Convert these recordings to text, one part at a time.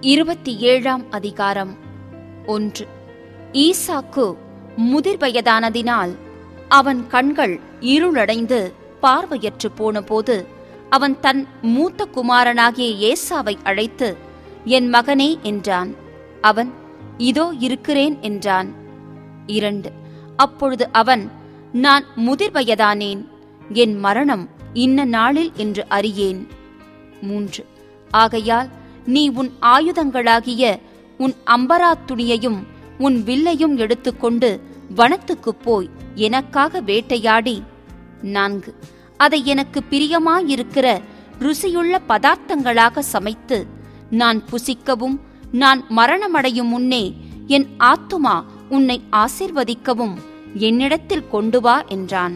இருபத்தி ஏழாம் அதிகாரம் ஒன்று ஈசாக்கு முதிர் வயதானதினால் அவன் கண்கள் இருளடைந்து பார்வையற்று போனபோது அவன் தன் மூத்த குமாரனாகிய ஏசாவை அழைத்து என் மகனே என்றான் அவன் இதோ இருக்கிறேன் என்றான் இரண்டு அப்பொழுது அவன் நான் முதிர் வயதானேன் என் மரணம் இன்ன நாளில் என்று அறியேன் மூன்று ஆகையால் நீ உன் ஆயுதங்களாகிய உன் அம்பரா துணியையும் உன் வில்லையும் எடுத்துக்கொண்டு வனத்துக்குப் போய் எனக்காக வேட்டையாடி நான்கு அதை எனக்கு பிரியமாயிருக்கிற ருசியுள்ள பதார்த்தங்களாக சமைத்து நான் புசிக்கவும் நான் மரணமடையும் முன்னே என் ஆத்துமா உன்னை ஆசிர்வதிக்கவும் என்னிடத்தில் கொண்டு வா என்றான்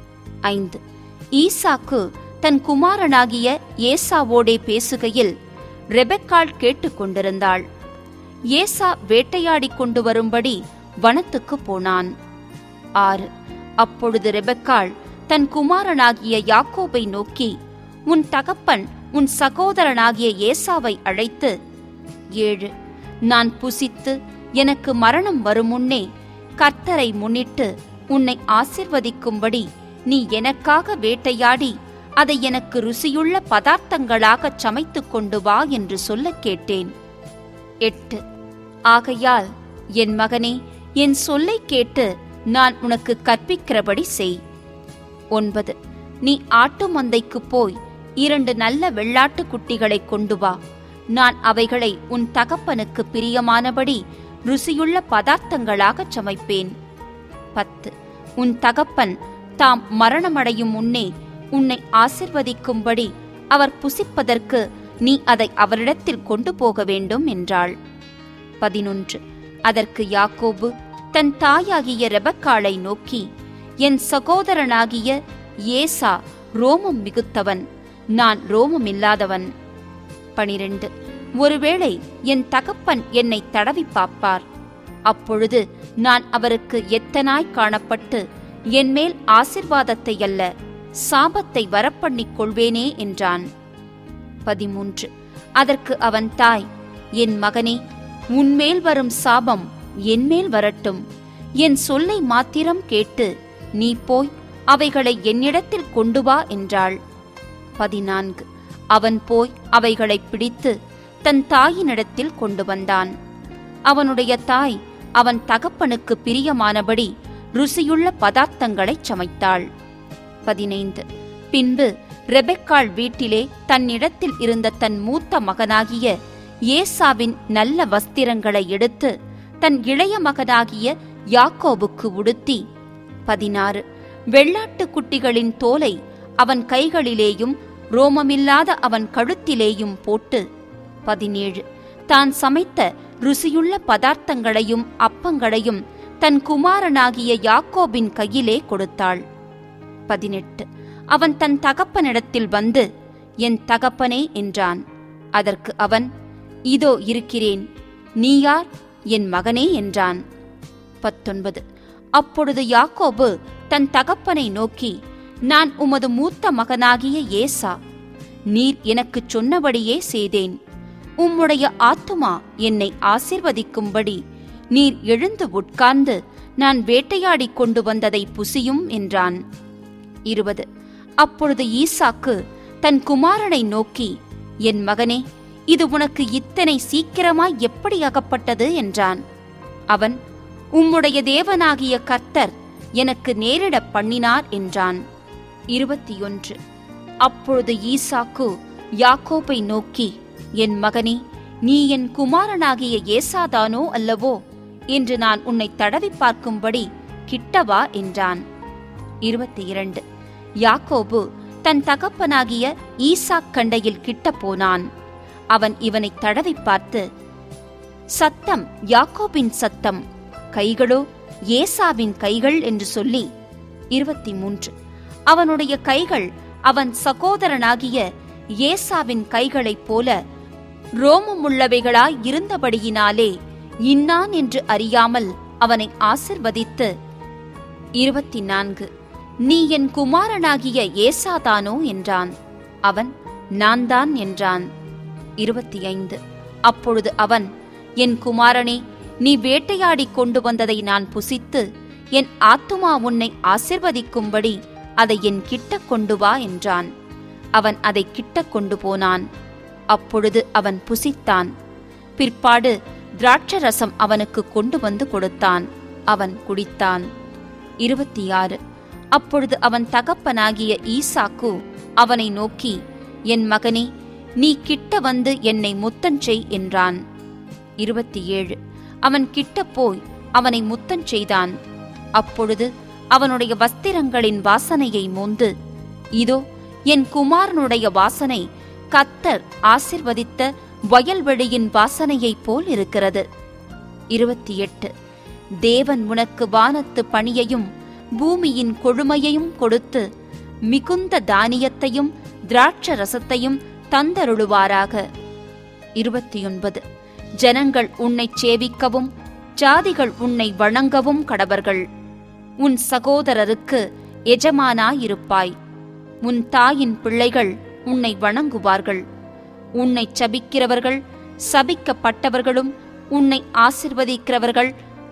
ஐந்து ஈசாக்கு தன் குமாரனாகிய ஏசாவோடே பேசுகையில் ரெபெக்காள் கேட்டுக்கொண்டிருந்தாள் ஏசா வேட்டையாடிக் கொண்டு வரும்படி வனத்துக்குப் போனான் ஆறு அப்பொழுது ரெபெக்காள் தன் குமாரனாகிய யாக்கோபை நோக்கி உன் தகப்பன் உன் சகோதரனாகிய ஏசாவை அழைத்து ஏழு நான் புசித்து எனக்கு மரணம் வரும் முன்னே கர்த்தரை முன்னிட்டு உன்னை ஆசிர்வதிக்கும்படி நீ எனக்காக வேட்டையாடி அதை எனக்கு ருசியுள்ள பதார்த்தங்களாகச் சமைத்துக் கொண்டு வா என்று சொல்லக் கேட்டேன் எட்டு ஆகையால் என் மகனே என் சொல்லைக் கேட்டு நான் உனக்கு கற்பிக்கிறபடி செய் ஒன்பது நீ ஆட்டு மந்தைக்குப் போய் இரண்டு நல்ல வெள்ளாட்டுக் குட்டிகளைக் கொண்டு வா நான் அவைகளை உன் தகப்பனுக்கு பிரியமானபடி ருசியுள்ள பதார்த்தங்களாகச் சமைப்பேன் பத்து உன் தகப்பன் தாம் மரணமடையும் முன்னே உன்னை ஆசிர்வதிக்கும்படி அவர் புசிப்பதற்கு நீ அதை அவரிடத்தில் கொண்டு போக வேண்டும் என்றாள் பதினொன்று அதற்கு யாக்கோபு தன் தாயாகிய ரெபக்காளை நோக்கி என் சகோதரனாகிய ஏசா ரோமம் மிகுத்தவன் நான் ரோமம் இல்லாதவன் பனிரெண்டு ஒருவேளை என் தகப்பன் என்னை தடவி பார்ப்பார் அப்பொழுது நான் அவருக்கு எத்தனாய் காணப்பட்டு என்மேல் ஆசிர்வாதத்தை அல்ல சாபத்தை வரப்பண்ணிக் கொள்வேனே என்றான் பதிமூன்று அதற்கு அவன் தாய் என் மகனே உன்மேல் வரும் சாபம் என்மேல் வரட்டும் என் சொல்லை மாத்திரம் கேட்டு நீ போய் அவைகளை என்னிடத்தில் கொண்டு வா என்றாள் பதினான்கு அவன் போய் அவைகளை பிடித்து தன் தாயினிடத்தில் கொண்டு வந்தான் அவனுடைய தாய் அவன் தகப்பனுக்கு பிரியமானபடி ருசியுள்ள பதார்த்தங்களைச் சமைத்தாள் பதினைந்து பின்பு ரெபெக்காள் வீட்டிலே தன்னிடத்தில் இருந்த தன் மூத்த மகனாகிய ஏசாவின் நல்ல வஸ்திரங்களை எடுத்து தன் இளைய மகனாகிய யாக்கோபுக்கு உடுத்தி பதினாறு வெள்ளாட்டுக் குட்டிகளின் தோலை அவன் கைகளிலேயும் ரோமமில்லாத அவன் கழுத்திலேயும் போட்டு பதினேழு தான் சமைத்த ருசியுள்ள பதார்த்தங்களையும் அப்பங்களையும் தன் குமாரனாகிய யாக்கோபின் கையிலே கொடுத்தாள் பதினெட்டு அவன் தன் தகப்பனிடத்தில் வந்து என் தகப்பனே என்றான் அதற்கு அவன் இதோ இருக்கிறேன் நீ யார் என் மகனே என்றான் பத்தொன்பது அப்பொழுது யாக்கோபு தன் தகப்பனை நோக்கி நான் உமது மூத்த மகனாகிய ஏசா நீர் எனக்குச் சொன்னபடியே செய்தேன் உம்முடைய ஆத்துமா என்னை ஆசிர்வதிக்கும்படி நீர் எழுந்து உட்கார்ந்து நான் வேட்டையாடிக் கொண்டு வந்ததை புசியும் என்றான் இருபது அப்பொழுது ஈசாக்கு தன் குமாரனை நோக்கி என் மகனே இது உனக்கு இத்தனை சீக்கிரமாய் எப்படி அகப்பட்டது என்றான் அவன் உம்முடைய தேவனாகிய கர்த்தர் எனக்கு நேரிடப் பண்ணினார் என்றான் இருபத்தி ஒன்று அப்பொழுது ஈசாக்கு யாக்கோபை நோக்கி என் மகனே நீ என் குமாரனாகிய ஏசாதானோ அல்லவோ என்று நான் உன்னை தடவி பார்க்கும்படி கிட்டவா என்றான் இருபத்தி இரண்டு யாக்கோபு தன் தகப்பனாகிய ஈசாக் கண்டையில் கிட்ட போனான் அவன் இவனை தடவி பார்த்து சத்தம் யாக்கோபின் சத்தம் கைகளோ ஏசாவின் கைகள் என்று சொல்லி இருபத்தி மூன்று அவனுடைய கைகள் அவன் சகோதரனாகிய ஏசாவின் கைகளைப் போல ரோமமுள்ளவைகளாய் இருந்தபடியினாலே இன்னான் என்று அறியாமல் அவனை ஆசிர்வதித்து இருபத்தி நான்கு நீ என் குமாரனாகிய ஏசாதானோ என்றான் அவன் நான் தான் என்றான் இருபத்தி ஐந்து அப்பொழுது அவன் என் குமாரனே நீ வேட்டையாடிக் கொண்டு வந்ததை நான் புசித்து என் ஆத்துமா உன்னை ஆசிர்வதிக்கும்படி அதை என் கிட்ட கொண்டு வா என்றான் அவன் அதை கிட்ட கொண்டு போனான் அப்பொழுது அவன் புசித்தான் பிற்பாடு திராட்சரசம் அவனுக்கு கொண்டு வந்து கொடுத்தான் அவன் குடித்தான் இருபத்தி ஆறு அப்பொழுது அவன் தகப்பனாகிய ஈசாக்கு அவனை நோக்கி என் மகனே நீ கிட்ட வந்து என்னை முத்தஞ்செய் என்றான் இருபத்தி ஏழு அவன் கிட்ட போய் அவனை முத்தஞ் செய்தான் அப்பொழுது அவனுடைய வஸ்திரங்களின் வாசனையை மோந்து இதோ என் குமாரனுடைய வாசனை கத்தர் ஆசிர்வதித்த வயல்வெளியின் வாசனையைப் போல் இருக்கிறது இருபத்தி எட்டு தேவன் உனக்கு வானத்து பணியையும் பூமியின் கொழுமையையும் கொடுத்து மிகுந்த தானியத்தையும் திராட்ச ரசத்தையும் தந்தருளுவாராக இருபத்தி ஒன்பது ஜனங்கள் உன்னைச் சேவிக்கவும் ஜாதிகள் உன்னை வணங்கவும் கடவர்கள் உன் சகோதரருக்கு எஜமானாயிருப்பாய் உன் தாயின் பிள்ளைகள் உன்னை வணங்குவார்கள் உன்னைச் சபிக்கிறவர்கள் சபிக்கப்பட்டவர்களும் உன்னை ஆசிர்வதிக்கிறவர்கள்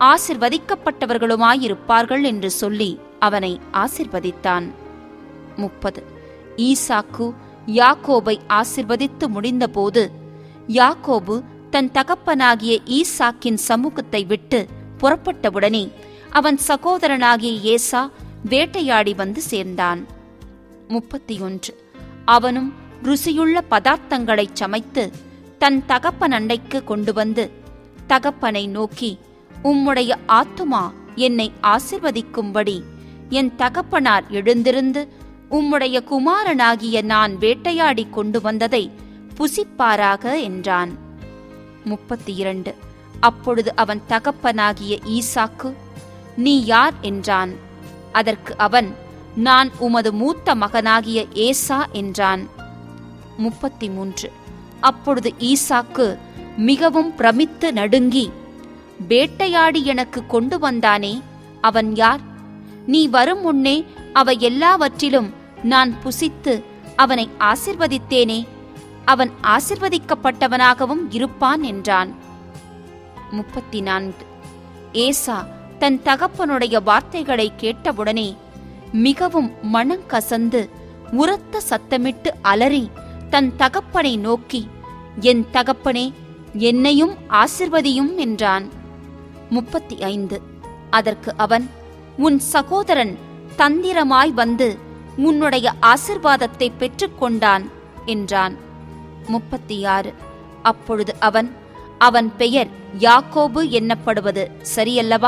ஆசிர்வதிக்கப்பட்டவர்களுமாயிருப்பார்கள் என்று சொல்லி அவனை ஆசிர்வதித்தான் முப்பது ஈசாக்கு யாக்கோபை ஆசிர்வதித்து முடிந்தபோது யாக்கோபு தன் தகப்பனாகிய ஈசாக்கின் சமூகத்தை விட்டு புறப்பட்டவுடனே அவன் சகோதரனாகிய ஏசா வேட்டையாடி வந்து சேர்ந்தான் முப்பத்தி ஒன்று அவனும் ருசியுள்ள பதார்த்தங்களைச் சமைத்து தன் தகப்பன் அண்டைக்கு கொண்டு வந்து தகப்பனை நோக்கி உம்முடைய ஆத்துமா என்னை ஆசிர்வதிக்கும்படி என் தகப்பனார் எழுந்திருந்து உம்முடைய குமாரனாகிய நான் வேட்டையாடி கொண்டு வந்ததை புசிப்பாராக என்றான் முப்பத்தி இரண்டு அப்பொழுது அவன் தகப்பனாகிய ஈசாக்கு நீ யார் என்றான் அதற்கு அவன் நான் உமது மூத்த மகனாகிய ஏசா என்றான் முப்பத்தி மூன்று அப்பொழுது ஈசாக்கு மிகவும் பிரமித்து நடுங்கி வேட்டையாடி எனக்கு கொண்டு வந்தானே அவன் யார் நீ வரும் முன்னே அவை எல்லாவற்றிலும் நான் புசித்து அவனை ஆசிர்வதித்தேனே அவன் ஆசிர்வதிக்கப்பட்டவனாகவும் இருப்பான் என்றான் முப்பத்தி நான்கு ஏசா தன் தகப்பனுடைய வார்த்தைகளை கேட்டவுடனே மிகவும் மனங்கசந்து உரத்த சத்தமிட்டு அலறி தன் தகப்பனை நோக்கி என் தகப்பனே என்னையும் ஆசிர்வதியும் என்றான் முப்பத்தி ஐந்து அதற்கு அவன் உன் சகோதரன் தந்திரமாய் வந்து உன்னுடைய ஆசிர்வாதத்தை பெற்றுக்கொண்டான் என்றான் முப்பத்தி ஆறு அப்பொழுது அவன் அவன் பெயர் யாக்கோபு என்னப்படுவது சரியல்லவா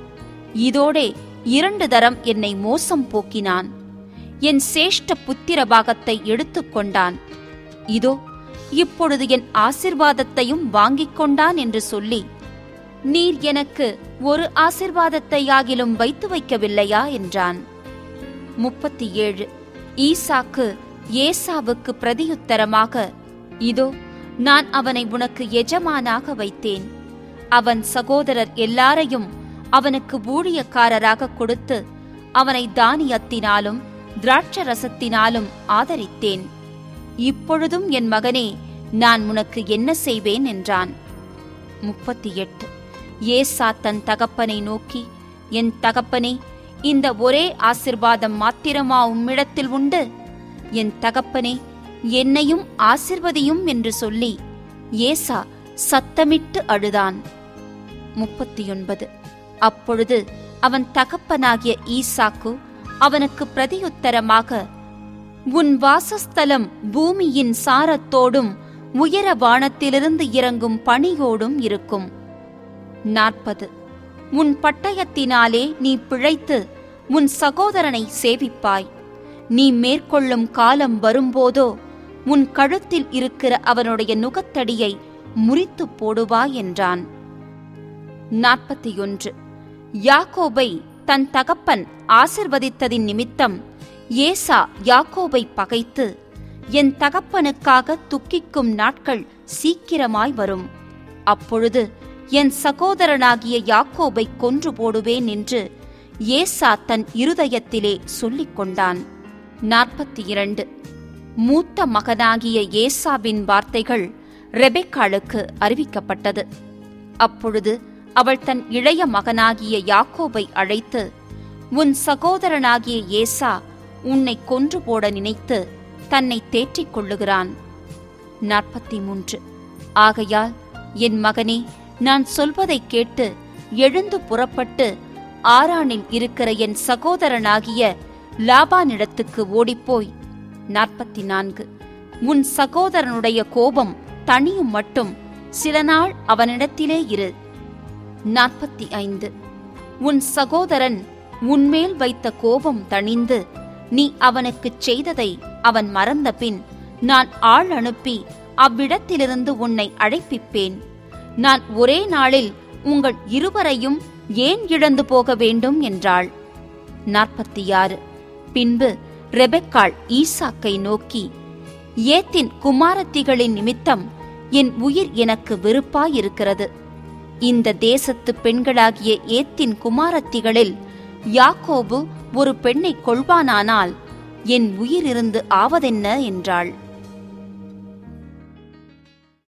இதோடே இரண்டு தரம் என்னை மோசம் போக்கினான் என் சேஷ்ட புத்திர பாகத்தை எடுத்துக்கொண்டான் இதோ இப்பொழுது என் ஆசிர்வாதத்தையும் வாங்கிக் கொண்டான் என்று சொல்லி நீர் எனக்கு ஒரு ஆசிர்வாதத்தையாகிலும் வைத்து வைக்கவில்லையா என்றான் முப்பத்தி ஏழு ஈசாக்கு ஏசாவுக்கு பிரதியுத்தரமாக இதோ நான் அவனை உனக்கு எஜமானாக வைத்தேன் அவன் சகோதரர் எல்லாரையும் அவனுக்கு ஊழியக்காரராக கொடுத்து அவனை தானியத்தினாலும் திராட்சரசத்தினாலும் ஆதரித்தேன் இப்பொழுதும் என் மகனே நான் உனக்கு என்ன செய்வேன் என்றான் முப்பத்தி எட்டு ஏசா தன் தகப்பனை நோக்கி என் தகப்பனே இந்த ஒரே ஆசிர்வாதம் மாத்திரமா உம்மிடத்தில் உண்டு என் தகப்பனே என்னையும் ஆசிர்வதியும் என்று சொல்லி ஏசா சத்தமிட்டு அழுதான் முப்பத்தி ஒன்பது அப்பொழுது அவன் தகப்பனாகிய ஈசாக்கு அவனுக்கு பிரதியுத்தரமாக உன் வாசஸ்தலம் பூமியின் சாரத்தோடும் உயர வானத்திலிருந்து இறங்கும் பணியோடும் இருக்கும் நாற்பது உன் பட்டயத்தினாலே நீ பிழைத்து உன் சகோதரனை சேவிப்பாய் நீ மேற்கொள்ளும் காலம் வரும்போதோ உன் கழுத்தில் இருக்கிற அவனுடைய நுகத்தடியை முறித்து போடுவாய் என்றான் நாற்பத்தி ஒன்று யாக்கோபை தன் தகப்பன் ஆசிர்வதித்ததின் நிமித்தம் ஏசா யாக்கோபை பகைத்து என் தகப்பனுக்காக துக்கிக்கும் நாட்கள் சீக்கிரமாய் வரும் அப்பொழுது என் சகோதரனாகிய யாக்கோபை கொன்று போடுவேன் என்று ஏசா தன் இருதயத்திலே சொல்லிக் கொண்டான் நாற்பத்தி இரண்டு மூத்த மகனாகிய ஏசாவின் வார்த்தைகள் ரெபெக்காளுக்கு அறிவிக்கப்பட்டது அப்பொழுது அவள் தன் இளைய மகனாகிய யாக்கோபை அழைத்து உன் சகோதரனாகிய ஏசா உன்னை கொன்று போட நினைத்து தன்னை தேற்றிக் கொள்ளுகிறான் நாற்பத்தி மூன்று ஆகையால் என் மகனே நான் சொல்வதைக் கேட்டு எழுந்து புறப்பட்டு ஆரானில் இருக்கிற என் சகோதரனாகிய லாபானிடத்துக்கு ஓடிப்போய் நாற்பத்தி நான்கு உன் சகோதரனுடைய கோபம் தணியும் மட்டும் சில நாள் அவனிடத்திலே இரு நாற்பத்தி ஐந்து உன் சகோதரன் உன்மேல் வைத்த கோபம் தணிந்து நீ அவனுக்குச் செய்ததை அவன் மறந்தபின் நான் ஆள் அனுப்பி அவ்விடத்திலிருந்து உன்னை அழைப்பிப்பேன் நான் ஒரே நாளில் உங்கள் இருவரையும் ஏன் இழந்து போக வேண்டும் என்றாள் நாற்பத்தி ஆறு பின்பு ரெபெக்காள் ஈசாக்கை நோக்கி ஏத்தின் குமாரத்திகளின் நிமித்தம் என் உயிர் எனக்கு வெறுப்பாயிருக்கிறது இந்த தேசத்து பெண்களாகிய ஏத்தின் குமாரத்திகளில் யாக்கோபு ஒரு பெண்ணை கொள்வானானால் என் உயிரிருந்து ஆவதென்ன என்றாள்